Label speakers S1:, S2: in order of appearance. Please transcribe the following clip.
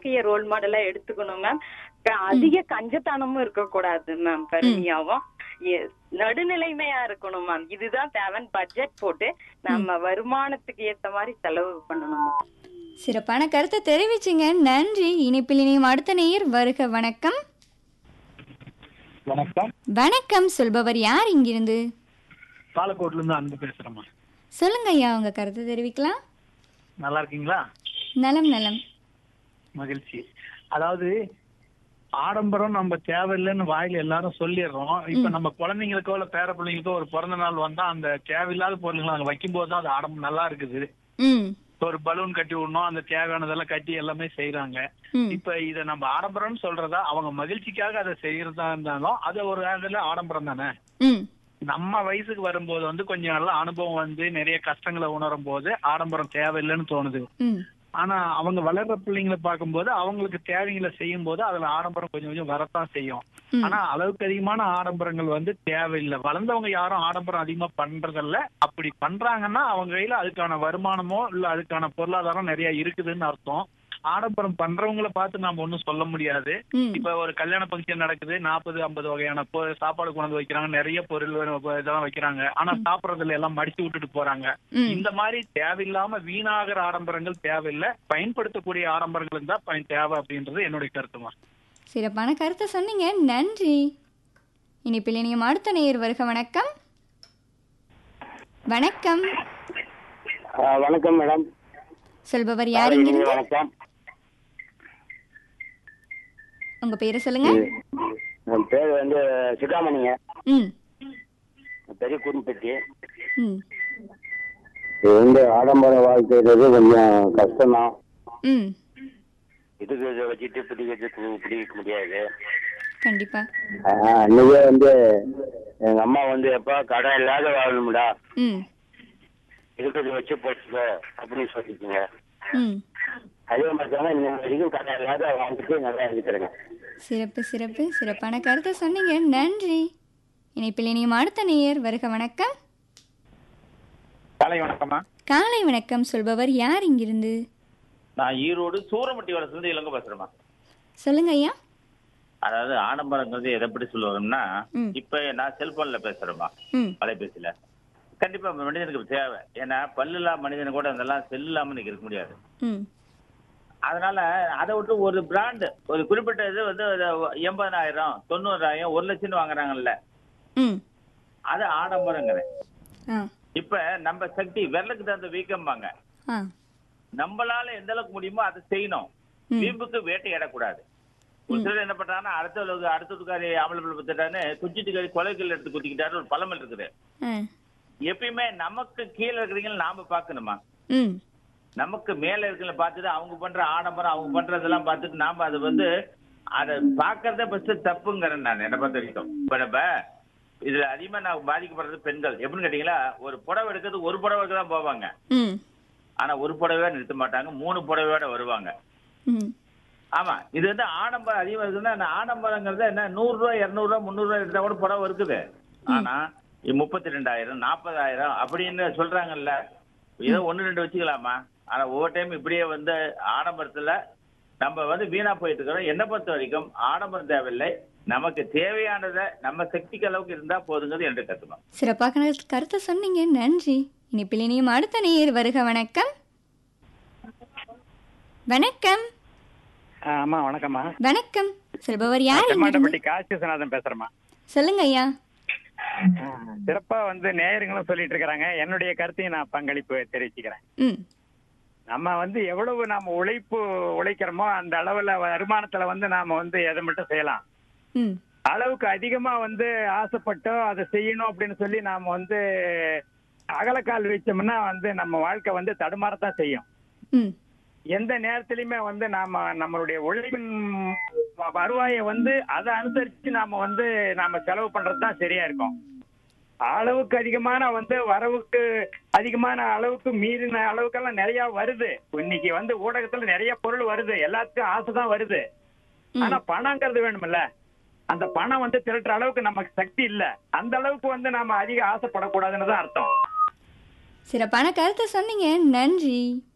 S1: வாழ்க்கைய ரோல் மாடலா எடுத்துக்கணும் மேம் அதிக கஞ்சத்தனமும் இருக்கக்கூடாது மேம் கருமையாவும் எ- நடுநிலைமையா இருக்கணும் மேம் இதுதான் தேவன் பட்ஜெட் போட்டு நம்ம வருமானத்துக்கு ஏத்த மாதிரி செலவு பண்ணணும் மேம்
S2: சிறப்பான கருத்தை தெரிவிச்சிங்க நன்றி இனிப்பில் இனியும் அடுத்த நேயர் வருக வணக்கம்
S3: வணக்கம்
S2: வணக்கம் சொல்பவர் யார் இங்கிருந்து
S3: பாலக்கோட்ல இருந்து அன்பு பேசுறேம்மா
S2: சொல்லுங்க ஐயா உங்க கருத்தை தெரிவிக்கலாம்
S3: நல்லா இருக்கீங்களா
S2: நலம் நலம்
S3: மகிழ்ச்சி அதாவது ஆடம்பரம் நம்ம தேவையில்லைன்னு வாயில எல்லாரும் சொல்லிடுறோம் இப்ப நம்ம குழந்தைங்களுக்கோ இல்ல பேர பிள்ளைங்களுக்கோ ஒரு பிறந்த நாள் வந்தா அந்த தேவையில்லாத பொருளுங்களை அங்க வைக்கும் போது தான் அது ஆடம்பரம் நல்லா இருக்குது
S2: ம்
S3: ஒரு பலூன் கட்டி விடணும் அந்த தேவையானதெல்லாம் கட்டி எல்லாமே செய்யறாங்க
S2: ம்
S3: இப்ப இத நம்ம ஆடம்பரம்னு சொல்றதா அவங்க மகிழ்ச்சிக்காக அதை செய்யறதா இருந்தாலும் அது ஒரு ஆண்டுல ஆடம்பரம் தானே
S2: ம்
S3: நம்ம வயசுக்கு வரும்போது வந்து கொஞ்சம் நல்ல அனுபவம் வந்து நிறைய கஷ்டங்களை உணரும் போது ஆடம்பரம் தேவையில்லைன்னு தோணுது
S2: ம்
S3: ஆனா அவங்க வளர்ற பிள்ளைங்களை பார்க்கும்போது அவங்களுக்கு தேவைகளை செய்யும் போது அதுல ஆடம்பரம் கொஞ்சம் கொஞ்சம் வரத்தான் செய்யும்
S2: ம்.
S3: ஆனா அளவுக்கு அதிகமான ஆடம்பரங்கள் வந்து தேவையில்லை வளர்ந்தவங்க யாரும் ஆடம்பரம் அதிகமா பண்றதில்ல அப்படி பண்றாங்கன்னா அவங்க கையில அதுக்கான வருமானமோ இல்ல அதுக்கான பொருளாதாரம் நிறைய இருக்குதுன்னு அர்த்தம் ஆடம்பரம் பண்றவங்கள பார்த்து நாம ஒண்ணும் சொல்ல முடியாது
S2: ம்
S3: இப்ப ஒரு கல்யாண ஃபங்க்ஷன் நடக்குது நாற்பது ஐம்பது வகையான பொ- சாப்பாடு கொண்டு வைக்கிறாங்க நிறைய பொருள் வேணும், இப்ப இதெல்லாம் வைக்கிறாங்க ஆனா சாப்பிடறதுல எல்லாம் மடிச்சு விட்டுட்டு போறாங்க
S2: ம்
S3: இந்த மாதிரி தேவையில்லாம வீணாகிற ஆடம்பரங்கள் தேவையில்லை பயன்படுத்தக்கூடிய ஆடம்பரங்கள் தான் பயன் தேவை அப்படின்றது என்னுடைய கருத்துமா
S2: சிறப்பான கருத்தை சொன்னீங்க நன்றி இனிப்பில் இனியும் அடுத்த நேயர் வருக வணக்கம் வணக்கம்
S4: ஆ, வணக்கம் மேடம்
S2: சொல்பவர் யார் இங்கிருந்து
S4: வணக்கம்
S2: உங்க பேரை சொல்லுங்க
S4: என் பேர் வந்து சிகாமணிங்க
S2: ம்
S4: பெரிய குறும்பட்டி
S2: ம்
S4: இது வந்து ஆடம்பர வாழ்க்கைன்றது கொஞ்சம் கஷ்டம்தான்
S2: ம்
S4: இதுக்கு இதை வச்சுட்டு பிடிக்கிறது பிடிக்க முடியாது
S2: கண்டிப்பா
S4: ஆ, அன்னைக்கே வந்து எங்க அம்மா வந்து எப்ப கடன் இல்லாத வாழணும்டா
S2: ம்
S4: இருக்கிறத வச்சு போட்டுக்கோ அப்படின்னு சொல்லிச்சுங்க
S2: ம்
S4: அதே மாதிரி தானே இன்னும் வரைக்கும் கடன் இல்லாத வாழ்ந்துட்டு நல்லா இருக்கிறேங்க
S2: சிறப்பு சிறப்பு சிறப்பான கருத்தை சொன்னீங்க நன்றி இணைப்பில் இனியும் அடுத்த நேயர் வருக வணக்கம்
S5: காலை வணக்கம்மா
S2: காலை வணக்கம் சொல்பவர் யார் இங்கிருந்து
S5: நான் ஈரோடு சூரமட்டி வளர்ந்து இளங்க பேசுறேம்மா
S2: சொல்லுங்க ஐயா
S5: அதாவது ஆடம்பரங்கிறது எதை எப்படி சொல்லுவோம்னா
S2: ம்.
S5: இப்ப நான் செல்போன்ல பேசுறேம்மா
S2: ம்
S5: அலைபேசியில கண்டிப்பா மனிதனுக்கு தேவை ஏன்னா பல்லு இல்லாம மனிதன் கூட அதெல்லாம் செல் இல்லாம இன்னைக்கு இருக்க முடியாது
S2: ம்
S5: அதனால அதை விட்டு ஒரு பிராண்டு ஒரு குறிப்பிட்ட இது வந்து ஒரு எண்பதாயிரம் தொண்ணூறாயிரம் ஒரு லட்சம்னு வாங்குறாங்கல்ல
S2: ம்
S5: அது ஆடம்பரங்கிறேன்
S2: ஆ
S5: இப்ப நம்ம சக்தி விரலுக்கு தகுந்த வீக்கம்பாங்க
S2: ஆ
S5: நம்மளால எந்த அளவுக்கு முடியுமோ அதை செய்யணும்
S2: ம்.
S5: வீம்புக்கு வேட்டையாடக்கூடாது ஒரு சிலர் என்ன பண்றாங்கன்னா அடுத்த அடுத்ததுக்காரி ஆம்பளை பிள்ளை பத்துட்டான்னு குச்சிட்டுக்காரி கொலைகள் எடுத்து குத்திக்கிட்டாரு ஒரு பழமல் இருக்குது
S2: ஆ
S5: எப்பயுமே நமக்கு கீழே இருக்கிறீங்கள நாம பாக்கணுமா
S2: ம்
S5: நமக்கு மேல இருக்கிற பார்த்துட்டு அவங்க பண்ற ஆடம்பரம் அவங்க பண்றதெல்லாம் பார்த்துட்டு நாம அது வந்து அதை பாக்குறத ஃபர்ஸ்ட் தப்புங்கிறேன் நான் என்ன பொறுத்த வரைக்கும் இப்ப நம்ம இதுல அதிகமா நான் பாதிக்கப்படுறது பெண்கள் எப்படின்னு கேட்டீங்களா ஒரு புடவை எடுக்கிறது ஒரு புடவைக்கு தான் போவாங்க
S2: ம்
S5: ஆனா ஒரு புடவையோட நிறுத்த மாட்டாங்க மூணு புடவையோட வருவாங்க
S2: ம்
S5: ஆமா இது வந்து ஆடம்பரம் அதிகமா இருக்குன்னா அந்த ஆடம்பரங்கிறது என்ன நூறு ரூபாய் இருநூறு ரூபாய் முந்நூறு ரூபாய் எடுத்தா கூட புடவை இருக்குது ஆனா முப்பத்தி ரெண்டாயிரம் நாற்பதாயிரம் அப்படின்னு சொல்றாங்கல்ல ஏதோ ஒண்ணு ரெண்டு வச்சுக்கலாமா ஆனா ஒவ்வொரு டைம் இப்படியே வந்து ஆடம்பரத்துல நம்ம வந்து வீணா போயிட்டு இருக்கிறோம் என்னை பொறுத்த வரைக்கும் ஆடம்பரம் தேவையில்லை நமக்கு தேவையானதை நம்ம சக்திக்கு அளவுக்கு இருந்தா போதுங்கிறது என்று கத்துக்கணும்
S2: சிறப்பாக கருத்தை சொன்னீங்க நன்றி இனிப்பில் இனியும் அடுத்த நேயர் வருக வணக்கம் வணக்கம்
S6: ஆமா வணக்கம்மா
S2: வணக்கம் சொல்பவர் யார் இங்கிருந்து
S6: செம்மாட்டப்பட்டி காசி விஸ்வநாதன் பேசுறேம்மா
S2: சொல்லுங்க ஐயா
S6: ஆ, சிறப்பா வந்து நேயர்களும் சொல்லிட்டு இருக்கிறாங்க என்னுடைய கருத்தையும் நான் பங்களிப்பு தெரிவிச்சுக்கிறேன்
S2: ம்
S6: நம்ம வந்து எவ்வளவு நாம உழைப்பு உழைக்கிறோமோ அந்த அளவுல வருமானத்துல வந்து நாம வந்து எதை மட்டும் செய்யலாம்
S2: ம்
S6: அளவுக்கு அதிகமா வந்து ஆசைப்பட்டோ அதை செய்யணும் அப்படின்னு சொல்லி நாம வந்து அகலக்கால் வச்சோம்னா வந்து நம்ம வாழ்க்கை வந்து தடுமாறத்தான் செய்யும்
S2: ம்
S6: எந்த நேரத்திலயுமே வந்து நாம நம்மளுடைய உழைப்பின் வருவாயை வந்து அதை அனுசரிச்சு நாம வந்து நாம செலவு பண்றது தான் சரியா இருக்கும் அளவுக்கு அதிகமான வந்து வரவுக்கு அதிகமான அளவுக்கு மீறின அளவுக்கெல்லாம் நிறைய வருது இன்னைக்கு வந்து ஊடகத்துல நிறைய பொருள் வருது எல்லாத்துக்கும் ஆசை தான் வருது ஆனா பணங்கிறது வேணும்ல அந்த பணம் வந்து திரட்டுற அளவுக்கு நமக்கு சக்தி இல்ல அந்த அளவுக்கு வந்து நாம அதிக ஆசைப்படக்கூடாதுன்னு தான் அர்த்தம்
S2: சிறப்பான கருத்தை சொன்னீங்க நன்றி